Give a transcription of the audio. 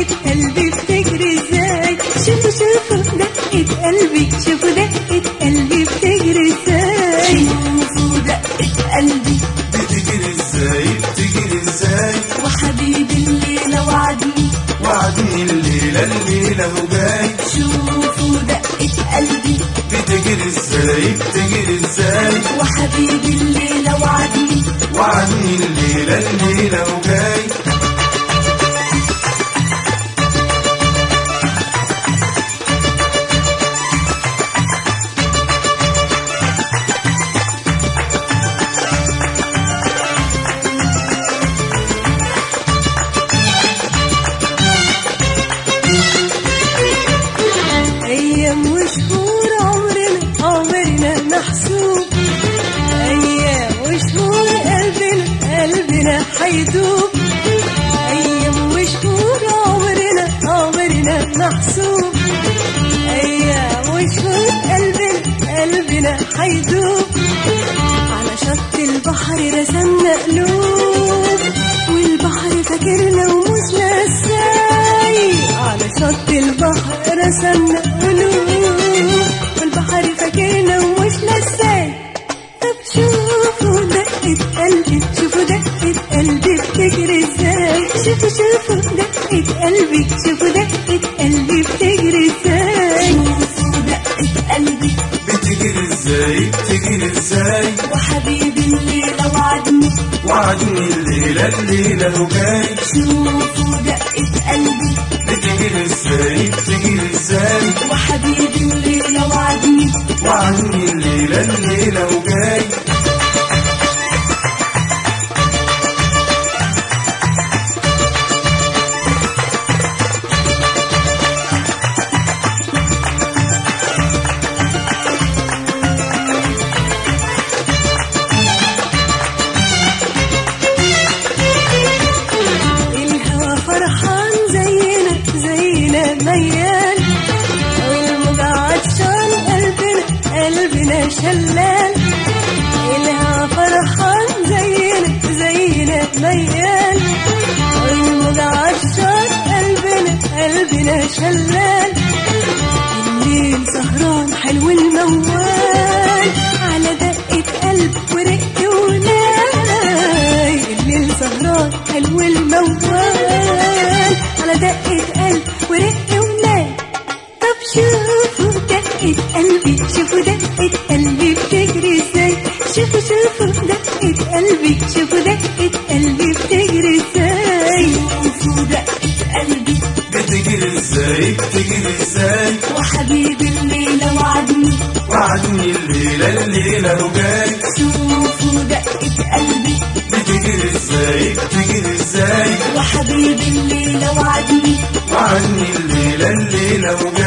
دقة قلبي بتجري ازاي شوفوا شوفوا دقة قلبي شوفوا دقة قلبي بتجري ازاي شوفوا دقة قلبي بتجري ازاي بتجري ازاي وحبيبي الليلة وعدني وعدني الليلة الليلة وجاي شوفوا دقة قلبي بتجري ازاي بتجري ازاي وحبيبي الليلة وعدني وعدني الليلة الليلة وجاي أيام وشهور عمرنا عمرنا محسوب أيام وشهور قلبنا قلبنا حيدوب أيام وشهور عمرنا عمرنا محسوب أيام وشهور قلبنا قلبنا حيدوب على شط البحر رسمنا قلوب والبحر فاكرنا ومش نساي على شط البحر رسمنا قلوب والبحر فاكرنا ومش نساي طب شوفوا دقة قلبي شوفوا دقة قلبي بتجري ازاي شوفوا شوفوا دقة قلبي شوفوا دقة قلبي بتجري ازاي شوفوا دقة قلبي بتجري ازاي بتجري ازاي وحبيبي الليلة وعدني وعدني الليلة الليلة وجاي شوفوا دقة قلبي بتجري ازاي بتجري ازاي وحبيبي الليلة وعدني وعدني الليلة الليلة وجاي الهوى فرحان زينا زينا ميال والموجة عطشان قلبنا قلبنا شلال الهوى فرحان زينا زينا ميال والموجة عطشان قلبنا قلبنا شلال الليل سهران حلو الموال على دقة قلب ورق وناي الليل سهران حلو الموال على دقة قلب ورق وناي طب شوفوا دقة قلبي شوفوا دقة قلبي بتجري ازاي شوفوا شوفوا دقة قلبي شوفوا دقة قلبي بتجري ازاي شوفوا دقة قلبي بتجري ازاي بتجري ازاي وحبيبي الليلة وعدني وعدني الليلة الليلة وجاي شوفوا دقة قلبي بتجري ازاي بتجري ازاي وحبيبي الليلة وعدني وعدني الليلة الليلة وجاي